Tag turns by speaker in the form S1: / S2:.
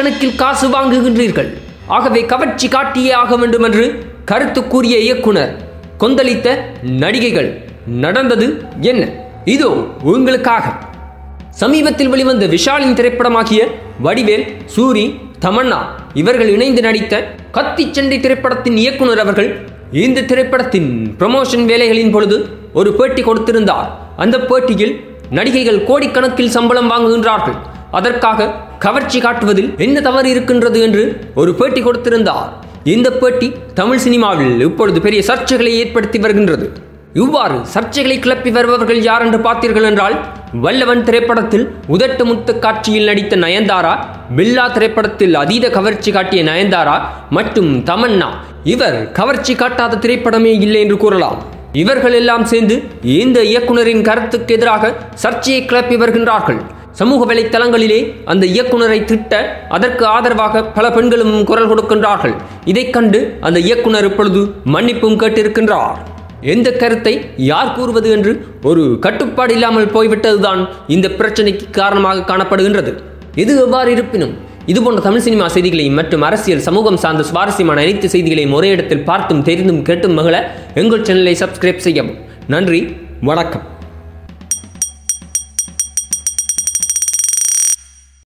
S1: கோடிக்கணக்கில் காசு வாங்குகின்றீர்கள் ஆகவே கவர்ச்சி காட்டியே ஆக வேண்டும் என்று கருத்து கூறிய இயக்குனர் கொந்தளித்த நடிகைகள் நடந்தது என்ன இதோ உங்களுக்காக சமீபத்தில் வெளிவந்த விஷாலின் திரைப்படமாகிய வடிவேல் சூரி தமன்னா இவர்கள் இணைந்து நடித்த கத்தி சண்டை திரைப்படத்தின் இயக்குனர் அவர்கள் இந்த திரைப்படத்தின் ப்ரமோஷன் வேலைகளின் பொழுது ஒரு பேட்டி கொடுத்திருந்தார் அந்த பேட்டியில் நடிகைகள் கோடிக்கணக்கில் சம்பளம் வாங்குகின்றார்கள் அதற்காக கவர்ச்சி காட்டுவதில் என்ன தவறு இருக்கின்றது என்று ஒரு பேட்டி கொடுத்திருந்தார் இந்த பேட்டி தமிழ் சினிமாவில் இப்பொழுது பெரிய சர்ச்சைகளை ஏற்படுத்தி வருகின்றது இவ்வாறு சர்ச்சைகளை கிளப்பி வருபவர்கள் யார் என்று பார்த்தீர்கள் என்றால் வல்லவன் திரைப்படத்தில் உதட்டு முத்து காட்சியில் நடித்த நயன்தாரா பில்லா திரைப்படத்தில் அதீத கவர்ச்சி காட்டிய நயன்தாரா மற்றும் தமன்னா இவர் கவர்ச்சி காட்டாத திரைப்படமே இல்லை என்று கூறலாம் இவர்கள் எல்லாம் சேர்ந்து இந்த இயக்குனரின் கருத்துக்கு எதிராக சர்ச்சையை கிளப்பி வருகின்றார்கள் சமூக வலைத்தளங்களிலே அந்த இயக்குனரை திட்ட அதற்கு ஆதரவாக பல பெண்களும் குரல் கொடுக்கின்றார்கள் இதைக் கண்டு அந்த இயக்குனர் இப்பொழுது மன்னிப்பும் கேட்டிருக்கின்றார் எந்த கருத்தை யார் கூறுவது என்று ஒரு கட்டுப்பாடு இல்லாமல் போய்விட்டதுதான் இந்த பிரச்சனைக்கு காரணமாக காணப்படுகின்றது இது எவ்வாறு இருப்பினும் இதுபோன்ற தமிழ் சினிமா செய்திகளையும் மற்றும் அரசியல் சமூகம் சார்ந்த சுவாரஸ்யமான அனைத்து செய்திகளையும் ஒரே இடத்தில் பார்த்தும் தெரிந்தும் கேட்டும் மகள எங்கள் சேனலை சப்ஸ்கிரைப் செய்யவும் நன்றி வணக்கம்